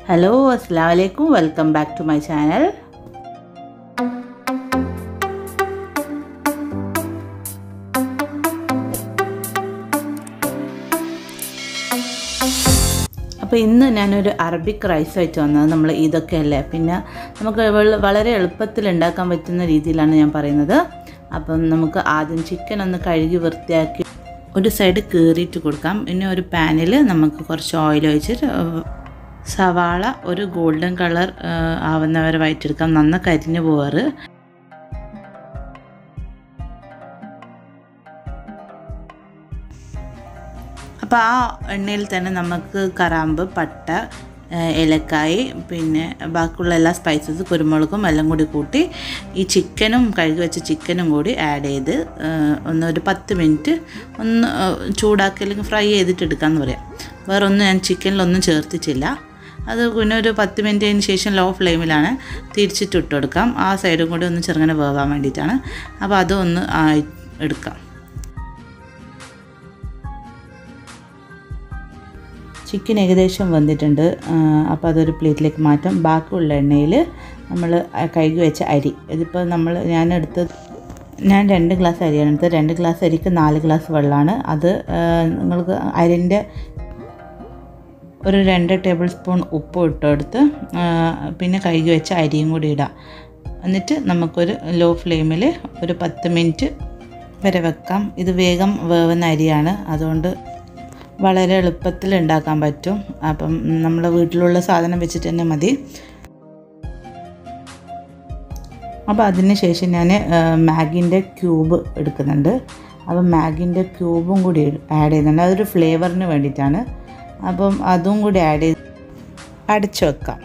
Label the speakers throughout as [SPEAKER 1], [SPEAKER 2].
[SPEAKER 1] hello അസ്സാം വലൈക്കും welcome back to my channel അപ്പോൾ ഇന്ന് ഞാനൊരു അറബിക് റൈസ് വെച്ച് വന്നത് നമ്മൾ ഇതൊക്കെയല്ലേ പിന്നെ നമുക്ക് വള- വളരെ എളുപ്പത്തിൽ ഉണ്ടാക്കാൻ പറ്റുന്ന രീതിയിലാണ് ഞാൻ പറയുന്നത് അപ്പം നമുക്ക് ആദ്യം ചിക്കൻ ഒന്ന് കഴുകി വൃത്തിയാക്കി ഒരു സൈഡ് കീറിയിട്ട് കൊടുക്കാം പിന്നെ ഒരു പാനിൽ നമുക്ക് കുറച്ച് ഓയിൽ ഒഴിച്ചിട്ട് ഏഹ്, സവാള ഒരു ഗോൾഡൻ കളർ ആവുന്നവരെ വയറ്റെടുക്കാം നന്ന കരിഞ്ഞു പോവാറ് അപ്പോൾ ആ എണ്ണയിൽ തന്നെ നമുക്ക് കറാമ്പ് പട്ട ഏഹ് ഏലക്കായ് പിന്നെ ബാക്കിയുള്ള എല്ലാ സ്പൈസസ് കുരുമുളകും എല്ലാം കൂടി കൂട്ടി ഈ ചിക്കനും കഴുകി വെച്ച ചിക്കനും കൂടി ആഡ് ചെയ്ത് ഏഹ് ഒന്ന് ഒരു പത്ത് മിനിറ്റ് ഒന്ന് ഏഹ് ചൂടാക്കി അല്ലെങ്കിൽ ഫ്രൈ ചെയ്തിട്ട് എടുക്കാമെന്ന് പറയാം വേറെ ഒന്നും ഞാൻ ചിക്കനിലൊന്നും ചേർത്തിച്ചില്ല അത് പിന്നെ ഒരു പത്ത് മിനിറ്റിന് ശേഷം ലോ ഫ്ലെയിമിലാണ് തിരിച്ചിട്ട് ഇട്ട് കൊടുക്കാം ആ സൈഡും കൂടി ഒന്ന് ചെറുങ്ങനെ വേവാൻ വേണ്ടിയിട്ടാണ് അപ്പോൾ അതൊന്ന് ആയി എടുക്കാം ചിക്കൻ ഏകദേശം വെന്തിട്ടുണ്ട് അപ്പോൾ അതൊരു പ്ലേറ്റിലേക്ക് മാറ്റാം ബാക്കിയുള്ള എണ്ണയിൽ നമ്മൾ കഴുകി വെച്ച അരി ഇതിപ്പോൾ നമ്മൾ ഞാൻ എടുത്ത് ഞാൻ രണ്ട് ഗ്ലാസ് അരിയാണ് എടുത്തത് രണ്ട് ഗ്ലാസ് അരിക്ക് നാല് ഗ്ലാസ് വെള്ളമാണ് അത് ആ, നിങ്ങൾക്ക് അരിൻ്റെ ഒരു രണ്ട് ടേബിൾ സ്പൂൺ ഉപ്പ് ഇട്ടെടുത്ത് ആ, പിന്നെ കഴുകി വെച്ച അരിയും കൂടി ഇടാം എന്നിട്ട് നമുക്കൊരു ലോ ഫ്ലെയിമിൽ ഒരു പത്ത് മിനിറ്റ് വരെ വെക്കാം ഇത് വേഗം വേവുന്ന അരിയാണ് അതുകൊണ്ട് വളരെ എളുപ്പത്തിൽ ഉണ്ടാക്കാൻ പറ്റും അപ്പം നമ്മുടെ വീട്ടിലുള്ള സാധനം വെച്ചിട്ട് തന്നെ മതി അപ്പോൾ അതിന് ശേഷം ഞാൻ മാഗിൻ്റെ ക്യൂബ് എടുക്കുന്നുണ്ട് അപ്പം മാഗിൻ്റെ ക്യൂബും കൂടി ആഡ് ചെയ്യുന്നുണ്ട് അതൊരു ഫ്ലേവറിന് വേണ്ടിയിട്ടാണ് അപ്പം അതും കൂടി ആഡ് ചെയ്ത് അടച്ചു വെക്കാം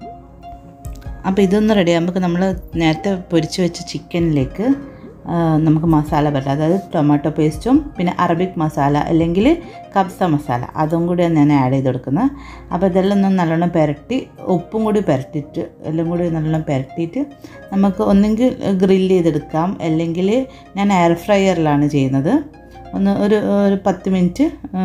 [SPEAKER 1] അപ്പോൾ ഇതൊന്ന് റെഡി ആകുമ്പോൾ നമ്മൾ നേരത്തെ പൊരിച്ച് വെച്ച ചിക്കനിലേക്ക് ആ, നമുക്ക് മസാല പറ്റാം അതായത് ടൊമാറ്റോ പേസ്റ്റും പിന്നെ അറബിക് മസാല അല്ലെങ്കിൽ കബ്സ മസാല അതും കൂടിയാണ് ഞാൻ ആഡ് ചെയ്ത് കൊടുക്കുന്നത് അപ്പോൾ ഇതെല്ലാം ഒന്ന് നല്ലോണം പുരട്ടി ഉപ്പും കൂടി പുരട്ടിയിട്ട് എല്ലാം കൂടി നല്ലോണം പുരട്ടിയിട്ട് നമുക്ക് ഒന്നെങ്കിൽ ഗ്രില്ല് ചെയ്തെടുക്കാം അല്ലെങ്കിൽ ഞാൻ എയർ ഫ്രയറിലാണ് ചെയ്യുന്നത് ഒന്ന് ഒരു ഒരു പത്ത് മിനിറ്റ്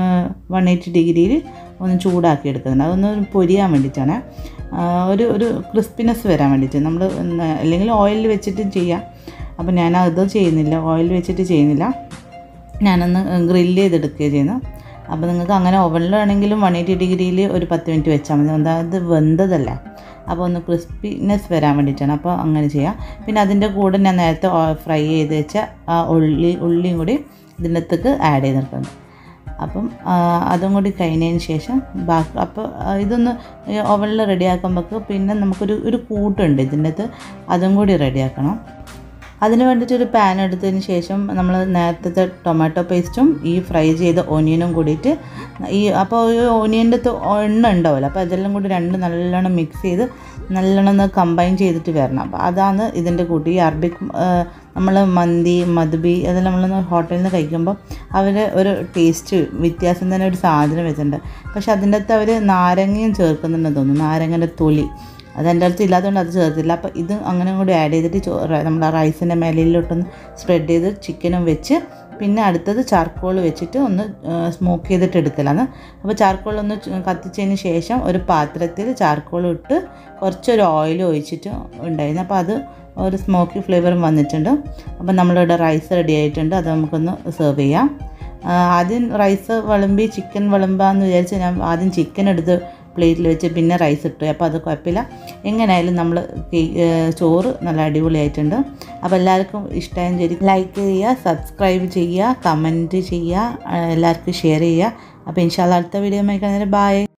[SPEAKER 1] വൺ എയ്റ്റി ഡിഗ്രിയിൽ ഒന്ന് ചൂടാക്കി എടുക്കുന്നുണ്ട് അതൊന്ന് പൊരിയാൻ വേണ്ടിയിട്ടാണ് ആ, ഒരു ഒരു ക്രിസ്പിനെസ് വരാൻ വേണ്ടിയിട്ട് നമ്മൾ അല്ലെങ്കിൽ ഓയിലിൽ വെച്ചിട്ട് ചെയ്യാം അപ്പോൾ ഞാൻ അത് ചെയ്യുന്നില്ല ഓയിൽ വെച്ചിട്ട് ചെയ്യുന്നില്ല ഞാനൊന്ന് ഗ്രില്ല് ചെയ്തെടുക്കുകയാണ് ചെയ്യുന്നത് അപ്പോൾ നിങ്ങൾക്ക് അങ്ങനെ ഓവനിലാണെങ്കിലും വൺ എയ്റ്റി ഡിഗ്രിയിൽ ഒരു പത്ത് മിനിറ്റ് വെച്ചാൽ മതി അതായത് വെന്തതല്ലേ അപ്പോൾ ഒന്ന് ക്രിസ്പിനെസ് വരാൻ വേണ്ടിയിട്ടാണ് അപ്പോൾ അങ്ങനെ ചെയ്യാം പിന്നെ അതിൻ്റെ കൂടെ ഞാൻ നേരത്തെ ഫ്രൈ ചെയ്ത് വെച്ച ആ ഉള്ളി ഉള്ളിയും കൂടി ഇതിൻ്റെ അകത്തേക്ക് ആഡ് ചെയ്തെടുക്കുന്നുണ്ട് അപ്പം ആ, അതും കൂടി കഴിഞ്ഞതിന് ശേഷം ബാക്കി അപ്പോൾ ആ, ഇതൊന്ന് ഓവനിൽ റെഡിയാക്കുമ്പോൾ പിന്നെ നമുക്കൊരു ഒരു കൂട്ടുണ്ട് ഇതിൻ്റെ അകത്ത് അതും കൂടി റെഡിയാക്കണം അതിന് വേണ്ടിയിട്ട് ഒരു പാൻ എടുത്തതിന് ശേഷം നമ്മൾ നേരത്തെ ടൊമാറ്റോ പേസ്റ്റും ഈ ഫ്രൈ ചെയ്ത ഓനിയനും കൂടിയിട്ട് ഈ അപ്പോൾ ഈ ഓനിയൻ്റെ എണ്ണ ഉണ്ടാവില്ല അപ്പോൾ അതെല്ലാം കൂടി രണ്ട് നല്ലോണം മിക്സ് ചെയ്ത് നല്ലോണം ഒന്ന് കമ്പൈൻ ചെയ്തിട്ട് വരണം അപ്പോൾ അതാണ് ഇതിൻ്റെ കൂട്ടി ഈ അറബിക് നമ്മൾ മന്തി മധുബി അതെല്ലാം നമ്മളൊന്ന് ഹോട്ടലിൽ നിന്ന് കഴിക്കുമ്പോൾ അവർ ഒരു ടേസ്റ്റ് വ്യത്യാസം തന്നെ ഒരു സാധനം വെച്ചിട്ടുണ്ട് പക്ഷെ അതിൻ്റെ അകത്ത് അവർ നാരങ്ങയും ചേർക്കുന്നുണ്ടെന്ന് തോന്നുന്നു നാരങ്ങൻ്റെ തൊലി അത് എൻ്റെ അടുത്ത് ഇല്ലാത്തതുകൊണ്ട് അത് ചേർത്തില്ല അപ്പോൾ ഇത് അങ്ങനെ കൂടി ആഡ് ചെയ്തിട്ട് ചോ നമ്മൾ ആ റൈസിൻ്റെ മേലയിലോട്ടൊന്ന് സ്പ്രെഡ് ചെയ്ത് ചിക്കനും വെച്ച് പിന്നെ അടുത്തത് ചാർക്കോൾ വെച്ചിട്ട് ഒന്ന് സ്മോക്ക് ചെയ്തിട്ട് എടുക്കലാണ് അപ്പോൾ ചാർക്കോൾ ഒന്ന് ചു- കത്തിച്ചതിന് ശേഷം ഒരു പാത്രത്തിൽ ചാർക്കോൾ ഇട്ട് കുറച്ചൊരു ഓയിൽ ഒഴിച്ചിട്ട് ഉണ്ടായിരുന്നു അപ്പോൾ അത് ഒരു സ്മോക്കി ഫ്ലേവറും വന്നിട്ടുണ്ട് അപ്പോൾ നമ്മളിവിടെ റൈസ് റെഡി ആയിട്ടുണ്ട് അത് നമുക്കൊന്ന് സെർവ് ചെയ്യാം ആ, ആദ്യം റൈസ് വിളമ്പി ചിക്കൻ വിളമ്പാന്ന് വിചാരിച്ച് ഞാൻ ആദ്യം ചിക്കൻ എടുത്ത് പ്ലേറ്റിൽ വെച്ച് പിന്നെ റൈസ് ഇട്ടു അപ്പോൾ അത് കുഴപ്പമില്ല എങ്ങനെയായാലും നമ്മൾ ചോറ് നല്ല അടിപൊളിയായിട്ടുണ്ട് അപ്പോൾ എല്ലാവർക്കും ഇഷ്ടമായും ശരി ലൈക്ക് ചെയ്യുക സബ്സ്ക്രൈബ് ചെയ്യുക കമൻറ്റ് ചെയ്യുക ആ, എല്ലാവർക്കും ഷെയർ ചെയ്യുക അപ്പോൾ ഇൻഷാല്ല അടുത്ത വീഡിയോ കാണുന്നതിന് ബൈ